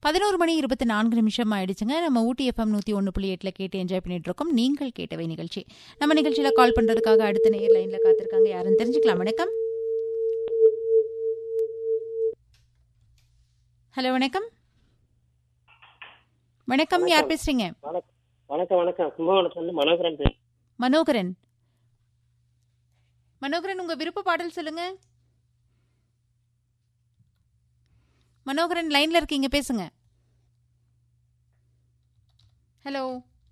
பதினோரு மணி இருபத்தி நான்கு நிமிஷம் ஆயிடுச்சுங்க நம்ம ஊட்டி எஃப்எம் நூற்றி ஒன்று புள்ளி எட்டில் கேட்டு என்ஜாய் பண்ணிட்டு இருக்கோம் நீங்கள் கேட்டவை நிகழ்ச்சி நம்ம நிகழ்ச்சியில் கால் பண்ணுறதுக்காக அடுத்த நேர் லைனில் காத்திருக்காங்க யாருன்னு தெரிஞ்சுக்கலாம் வணக்கம் ஹலோ வணக்கம் வணக்கம் யார் பேசுறீங்க வணக்கம் வணக்கம் வணக்கம் கும்பகோணத்துலேருந்து மனோகரன் பேசுறேன் மனோகரன் மனோகரன் உங்க விருப்ப பாடல் சொல்லுங்க மனோகரன் லைன்ல இருக்கீங்க பேசுங்க ஹலோ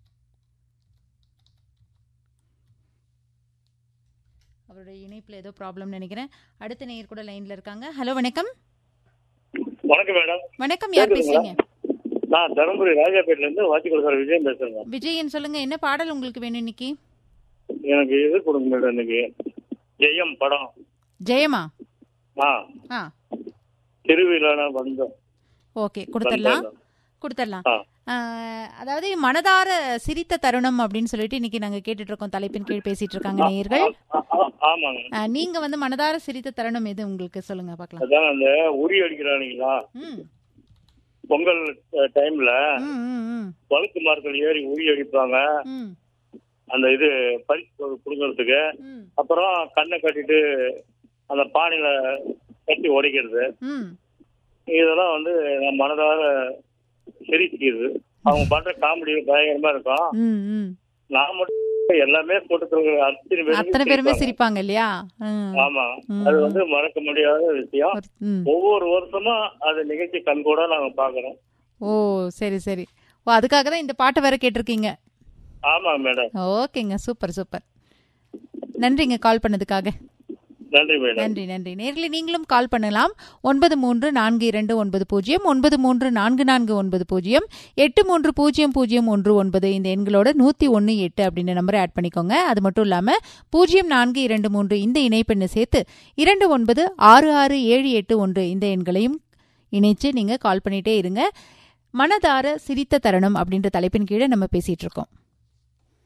அவருடைய இணைப்புல ஏதோ ப்ராப்ளம் நினைக்கிறேன் அடுத்த நேயர் கூட லைன்ல இருக்காங்க ஹலோ வணக்கம் வணக்கம் மேடம் வணக்கம் யார் பேசுறீங்க நான் தருமபுரி ராஜாபேட்ல இருந்து வாத்திக்குள் சார் விஜயம் பேசுறேங்க விஜயன் சொல்லுங்க என்ன பாடல் உங்களுக்கு வேணும் இன்னைக்கு எனக்கு இது கொடுங்க மேடம் இன்னைக்கு ஜெயம் படம் ஜெயமா ஆ ஆ திருவிழா வந்தோம் ஓகே கொடுத்துடலாம் கொடுத்துடலாம் ஆ. ஆஹ், அதாவது மனதார சிரித்த தருணம் அப்படின்னு சொல்லிட்டு இன்னைக்கு நாங்க கேட்டுட்டு இருக்கோம் தலைப்பின் கீழ் பேசிட்டு இருக்காங்க நேயர்கள் ஆ, ஆ, ஆமாங்க ஆஹ், நீங்க வந்து மனதார சிரித்த தருணம் எது உங்களுக்கு சொல்லுங்க பார்க்கலாம் அதான் அந்த உரி அடிக்கிறானுங்களா ம் பொங்கல் அஹ், டைம்ல ம் ம், ம் வழுக்கு மரத்தில் ஏறி உரி அடிப்பாங்க ம் அந்த இது பரிசு கொடுக்கறதுக்கு ம் அப்புறம் கண்ணை கட்டிட்டு அந்த பானையில கட்டி உடைக்கிறது ம் இதெல்லாம் வந்து நான் மனதார சிரிக்கிறது அவங்க பண்ற காமெடி பயங்கரமா இருக்கும் ம் ம் நான் மட்டும் எல்லாமே கூட்டத்தில் அத்தனை பேரும் அத்தனை பேருமே சிரிப்பாங்க. சிரிப்பாங்க இல்லையா ம். ஆமா ம். அது வந்து மறக்க முடியாத விஷயம் ஒரு- ம். ஒவ்வொரு வருஷமும் அது நிகழ்ச்சி கண் கூட நாங்க பாக்குறோம் ஓ சரி சரி ஓ அதுக்காக தான் இந்த பாட்டு வேற கேட்டிருக்கீங்க ஆமா மேடம் ஓகேங்க சூப்பர் சூப்பர் நன்றிங்க கால் பண்ணதுக்காக நன்றி மேடம் நன்றி நன்றி நேரில் நீங்களும் கால் பண்ணலாம் ஒன்பது மூன்று நான்கு இரண்டு ஒன்பது பூஜ்ஜியம் ஒன்பது மூன்று நான்கு நான்கு ஒன்பது பூஜ்ஜியம் எட்டு மூன்று பூஜ்ஜியம் பூஜ்ஜியம் ஒன்று ஒன்பது இந்த எண்களோட நூற்றி ஒன்று எட்டு அப்படின்ற நம்பரை ஆட் பண்ணிக்கோங்க அது மட்டும் இல்லாமல் பூஜ்ஜியம் நான்கு இரண்டு மூன்று இந்த இணைப்பெண்ணை சேர்த்து இரண்டு ஒன்பது ஆறு ஆறு ஏழு எட்டு ஒன்று இந்த எண்களையும் இணைச்சு நீங்கள் கால் பண்ணிட்டே இருங்க மனதார சிரித்த தருணம் அப்படின்ற தலைப்பின் கீழே நம்ம பேசிட்டு இருக்கோம்